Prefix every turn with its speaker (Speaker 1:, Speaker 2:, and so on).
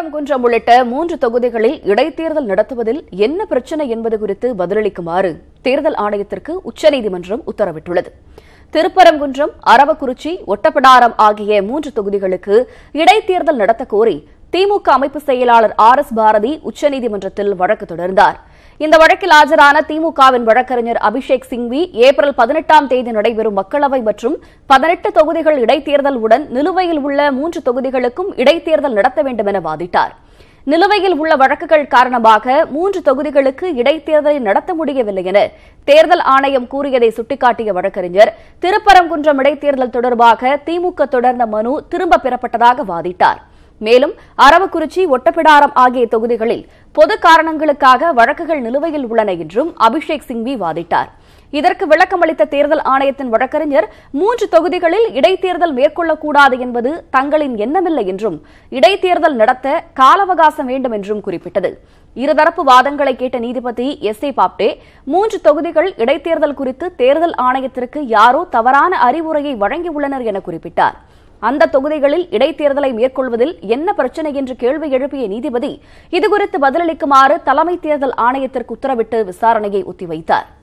Speaker 1: திருப்பரங்குன்றம் உள்ளிட்ட மூன்று தொகுதிகளில் இடைத்தேர்தல் நடத்துவதில் என்ன பிரச்சனை என்பது குறித்து பதிலளிக்குமாறு தேர்தல் ஆணையத்திற்கு உச்சநீதிமன்றம் உத்தரவிட்டுள்ளது திருப்பரங்குன்றம் அரவக்குறிச்சி ஒட்டப்பிடாரம் ஆகிய மூன்று தொகுதிகளுக்கு இடைத்தேர்தல் நடத்த கோரி திமுக அமைப்பு செயலாளர் ஆர் எஸ் பாரதி உச்சநீதிமன்றத்தில் வழக்கு தொடர்ந்தார் இந்த வழக்கில் ஆஜரான திமுகவின் வழக்கறிஞர் அபிஷேக் சிங்வி ஏப்ரல் பதினெட்டாம் தேதி நடைபெறும் மக்களவை மற்றும் பதினெட்டு தொகுதிகள் இடைத்தேர்தல் உடன் நிலுவையில் உள்ள மூன்று தொகுதிகளுக்கும் இடைத்தேர்தல் நடத்த வேண்டும் என வாதிட்டார் நிலுவையில் உள்ள வழக்குகள் காரணமாக மூன்று தொகுதிகளுக்கு இடைத்தேர்தலை நடத்த முடியவில்லை என தேர்தல் ஆணையம் கூறியதை சுட்டிக்காட்டிய வழக்கறிஞர் திருப்பரங்குன்றம் இடைத்தேர்தல் தொடர்பாக திமுக தொடர்ந்த மனு திரும்பப் பெறப்பட்டதாக வாதிட்டார் மேலும் அரவக்குறிச்சி ஒட்டப்பிடாரம் ஆகிய தொகுதிகளில் பொது காரணங்களுக்காக வழக்குகள் நிலுவையில் உள்ளன என்றும் அபிஷேக் சிங்வி வாதிட்டார் இதற்கு விளக்கமளித்த தேர்தல் ஆணையத்தின் வழக்கறிஞர் மூன்று தொகுதிகளில் இடைத்தேர்தல் மேற்கொள்ளக்கூடாது என்பது தங்களின் எண்ணமில்லை என்றும் இடைத்தேர்தல் நடத்த கால அவகாசம் வேண்டும் என்றும் குறிப்பிட்டது இருதரப்பு வாதங்களை கேட்ட நீதிபதி எஸ் ஏ பாப்டே மூன்று தொகுதிகள் இடைத்தேர்தல் குறித்து தேர்தல் ஆணையத்திற்கு யாரோ தவறான அறிவுரையை வழங்கியுள்ளனர் என குறிப்பிட்டார் அந்த தொகுதிகளில் இடைத்தேர்தலை மேற்கொள்வதில் என்ன பிரச்சனை என்று கேள்வி எழுப்பிய நீதிபதி இதுகுறித்து பதிலளிக்குமாறு தலைமை தேர்தல் ஆணையத்திற்கு உத்தரவிட்டு விசாரணையை ஒத்திவைத்தார்